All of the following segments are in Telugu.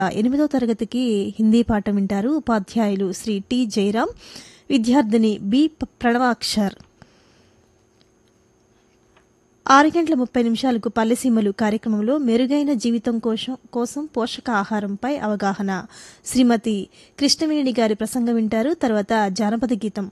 ఎనిమిదో తరగతికి హిందీ పాఠం వింటారు ఉపాధ్యాయులు శ్రీ టి జయరాం విద్యార్థిని బి ప- ప్రణవాక్షర్ ఆరు గంటల ముప్పై నిమిషాలకు పల్లెసీమలు కార్యక్రమంలో మెరుగైన జీవితం కోసం కోసం పోషకాహారంపై అవగాహన శ్రీమతి కృష్ణవేణి గారి ప్రసంగం వింటారు తర్వాత జానపద గీతం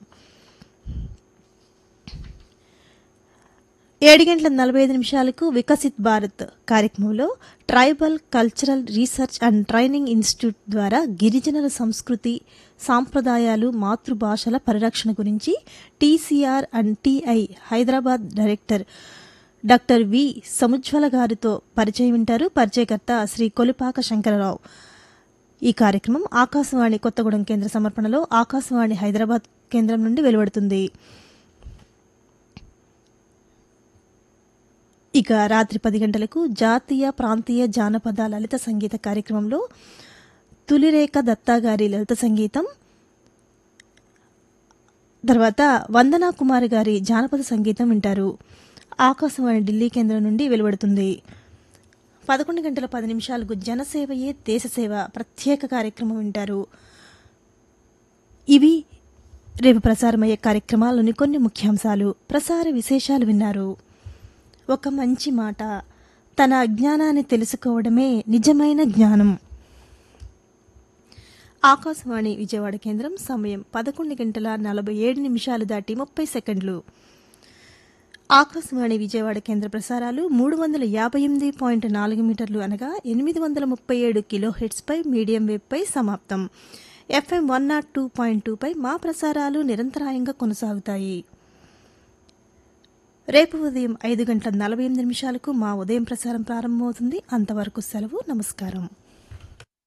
ఏడు గంటల నలభై ఐదు నిమిషాలకు వికసిత్ భారత్ కార్యక్రమంలో tribal cultural research and training institute ద్వారా గిరిజనుల సంస్కృతి సాంప్రదాయాలు మాతృభాషల పరిరక్షణ గురించి TCR and TI Hyderabad director doctor V Samujwala గారితో పరిచయం వింటారు పరిచయకర్త శ్రీ కొలిపాక శంకరరావు ఈ కార్యక్రమం ఆకాశవాణి కొత్తగూడెం కేంద్ర సమర్పణలో ఆకాశవాణి హైదరాబాద్ కేంద్రం నుండి వెలువడుతుంది ఇక రాత్రి పది గంటలకు జాతీయ ప్రాంతీయ జానపద లలిత సంగీత కార్యక్రమంలో తులిరేఖ దత్తా గారి లలిత సంగీతం తర్వాత వందనా కుమార్ గారి జానపద సంగీతం వింటారు ఆకాశవాణి ఢిల్లీ కేంద్రం నుండి వెలువడుతుంది పదకొండు గంటల పది నిమిషాలకు జనసేవయే దేశసేవ ప్రత్యేక కార్యక్రమం వింటారు ఇవి రేపు ప్రసారమయ్యే కార్యక్రమాల్లోని కొన్ని ముఖ్యాంశాలు ప్రసార విశేషాలు విన్నారు ఒక మంచి మాట తన అజ్ఞానాన్ని తెలుసుకోవడమే నిజమైన జ్ఞానం ఆకాశవాణి విజయవాడ కేంద్రం సమయం పదకొండు గంటల నలభై ఏడు నిమిషాలు దాటి ముప్పై సెకండ్లు ఆకాశవాణి విజయవాడ కేంద్ర ప్రసారాలు మూడు వందల యాభై ఎనిమిది పాయింట్ నాలుగు మీటర్లు అనగా ఎనిమిది వందల ముప్పై ఏడు కిలో హెడ్స్పై మీడియం వేవ్పై సమాప్తం FM one naught two point టూపై మా ప్రసారాలు నిరంతరాయంగా కొనసాగుతాయి రేపు ఉదయం ఐదు గంటల నలభై ఎనిమిది నిమిషాలకు మా ఉదయం ప్రసారం ప్రారంభమవుతుంది అంతవరకు సెలవు నమస్కారం